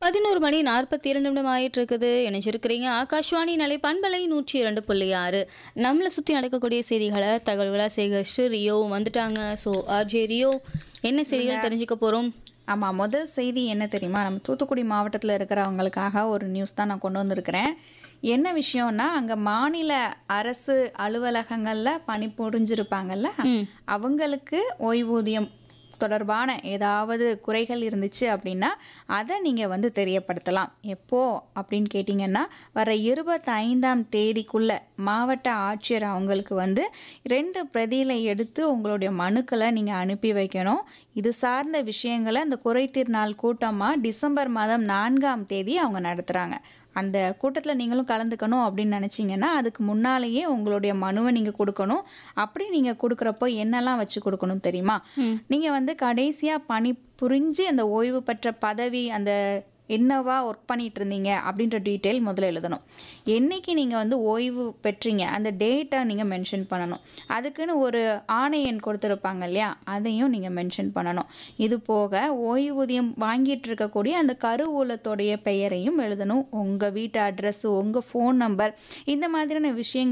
பதினோரு மணி நாற்பத்தி இரண்டு நிமிடம் ஆயிட்டு இருக்குது இணைஞ்சிருக்கிறீங்க ஆகாஷ்வாணி நிலை பண்பலை நூற்றி இரண்டு புள்ளி ஆறு நம்மளை சுற்றி நடக்கக்கூடிய செய்திகளை தகவல்களாக சேகரிச்சுட்டு ரியோ வந்துட்டாங்க ஸோ ஆர்ஜே ரியோ என்ன செய்திகள் தெரிஞ்சுக்க போகிறோம் ஆமாம் முதல் செய்தி என்ன தெரியுமா நம்ம தூத்துக்குடி மாவட்டத்தில் இருக்கிறவங்களுக்காக ஒரு நியூஸ் தான் நான் கொண்டு வந்திருக்கிறேன் என்ன விஷயம்னா அங்கே மாநில அரசு அலுவலகங்களில் பணிபுரிஞ்சிருப்பாங்கல்ல அவங்களுக்கு ஓய்வூதியம் தொடர்பான ஏதாவது குறைகள் இருந்துச்சு அப்படின்னா அதை நீங்கள் வந்து தெரியப்படுத்தலாம் எப்போ அப்படின்னு கேட்டிங்கன்னா வர இருபத்தைந்தாம் தேதிக்குள்ளே மாவட்ட ஆட்சியர் அவங்களுக்கு வந்து ரெண்டு பிரதியில் எடுத்து உங்களுடைய மனுக்களை நீங்கள் அனுப்பி வைக்கணும் இது சார்ந்த விஷயங்களை அந்த குறைதீர் நாள் கூட்டமாக டிசம்பர் மாதம் நான்காம் தேதி அவங்க நடத்துகிறாங்க அந்த கூட்டத்தில் நீங்களும் கலந்துக்கணும் அப்படின்னு நினச்சிங்கன்னா அதுக்கு முன்னாலேயே உங்களுடைய மனுவை நீங்கள் கொடுக்கணும் அப்படி நீங்கள் கொடுக்குறப்போ என்னெல்லாம் வச்சு கொடுக்கணும் தெரியுமா நீங்கள் வந்து கடைசியாக பணி புரிஞ்சு அந்த ஓய்வு பெற்ற பதவி அந்த என்னவா ஒர்க் பண்ணிட்டு இருந்தீங்க அப்படின்ற டீட்டெயில் முதல்ல எழுதணும் என்னைக்கு நீங்கள் வந்து ஓய்வு பெற்றீங்க அந்த டேட்டை நீங்கள் மென்ஷன் பண்ணணும் அதுக்குன்னு ஒரு ஆணை எண் கொடுத்துருப்பாங்க இல்லையா அதையும் நீங்கள் மென்ஷன் பண்ணணும் இது போக ஓய்வூதியம் வாங்கிட்டு இருக்கக்கூடிய அந்த கருவூலத்தோடைய பெயரையும் எழுதணும் உங்கள் வீட்டு அட்ரஸ் உங்கள் ஃபோன் நம்பர் இந்த மாதிரியான விஷயங்கள்